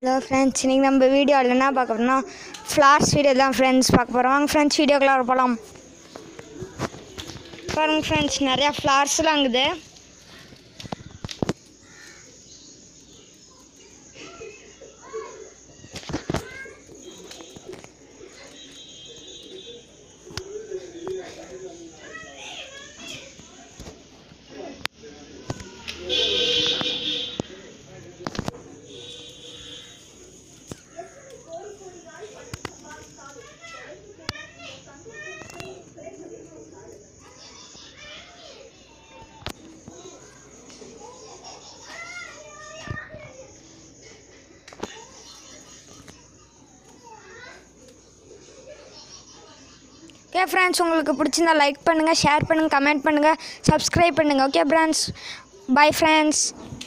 hello friends இன்றைக்கி நம்ம வீடியோவில் என்ன பார்க்க போகிறோம்னா ஃப்ளார்ஸ் வீடியோ தான் ஃப்ரெண்ட்ஸ் பார்க்க போகிறோம் வாங்க ஃப்ரெண்ட்ஸ் வீடியோக்குள்ள போகலாம் பாருங்க ஃப்ரெண்ட்ஸ் நிறையா ஃப்ளார்ஸ்லாம் இருக்குது ஓகே ஃப்ரெண்ட்ஸ் உங்களுக்கு பிடிச்சிருந்தா லைக் பண்ணுங்கள் ஷேர் பண்ணுங்கள் கமெண்ட் பண்ணுங்கள் சப்ஸ்கிரைப் பண்ணுங்கள் ஓகே ஃப்ரெண்ட்ஸ் பை ஃப்ரெண்ட்ஸ்